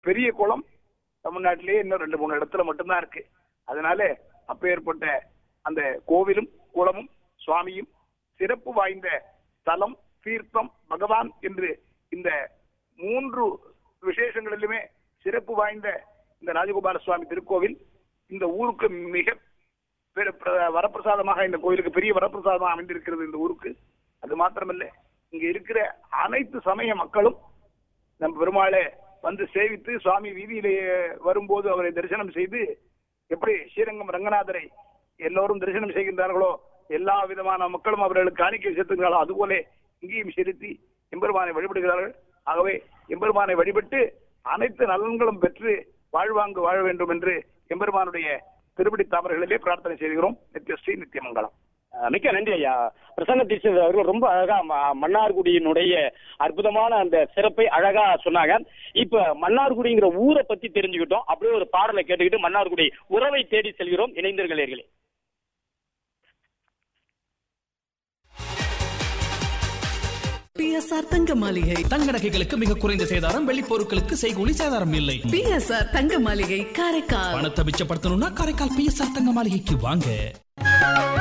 பெரிய குளம் தமிழ்நாட்டிலேயே இன்னும் ரெண்டு மூணு இடத்துல மட்டும்தான் இருக்கு அதனால அப்பேற்பட்ட அந்த கோவிலும் குளமும் சுவாமியும் சிறப்பு வாய்ந்த ஸ்தலம் தீர்த்தம் பகவான் என்று இந்த மூன்று விசேஷங்களிலுமே சிறப்பு வாய்ந்த இந்த ராஜகோபால சுவாமி திருக்கோவில் இந்த ஊருக்கு மிக பெரு- பிர- வரப்பிரசாதமாக இந்த கோயிலுக்கு பெரிய வரப்பிரசாதமாக அமைந்திருக்கிறது இந்த ஊருக்கு அது மாத்திரமல்ல இங்க இருக்கிற அனைத்து சமய மக்களும் நம் பெருமாளை வந்து சேவித்து சுவாமி வீதியிலே வரும்போது அவரை தரிசனம் செய்து எப்படி ஸ்ரீரங்கம் ரங்கநாதரை எல்லோரும் தரிசனம் செய்கின்றார்களோ எல்லா விதமான மக்களும் அவர்களுக்கு காணிக்கை செலுத்துகிறார்களோ அதுபோல இங்கேயும் செலுத்தி எம்பெருமானை வழிபடுகிறார்கள் ஆகவே எம்பெருமானை வழிபட்டு அனைத்து நலன்களும் பெற்று வாழ்வாங்கு வாழ வேண்டும் என்று எம்பெருமானுடைய திருப்படி தாமர்களிலே பிரார்த்தனை செய்கிறோம் நித்யஸ்ரீ நித்தியமங்கலம் அஹ் மிக்க நன்றி ஐயா பிரசன்ன தீட்சிதர் அவர்கள் ரொம்ப அழகா ம- மன்னார்குடியினுடைய அற்புதமான அந்த சிறப்பை அழகா சொன்னாங்க இப்ப மன்னார்குடிங்கிற ஊரை பத்தி தெரிஞ்சுக்கிட்டோம் அப்படியே ஒரு பாடலை கேட்டுக்கிட்டு மன்னார்குடி உறவை தேடி செல்கிறோம் இணைந்தர்களே பிஎஸ்ஆர் தங்க மாளிகை தங்க நகைகளுக்கு மிக குறைந்த சேதாரம் வெள்ளி பொருட்களுக்கு செய்கூலி சேதாரம் இல்லை பிஎஸ்ஆர் தங்க மாளிகை காரைக்கால் பணத்தை மிச்சப்படுத்தணும்னா காரைக்கால் பிஎஸ்ஆர் தங்க மாளிகைக்கு வாங்க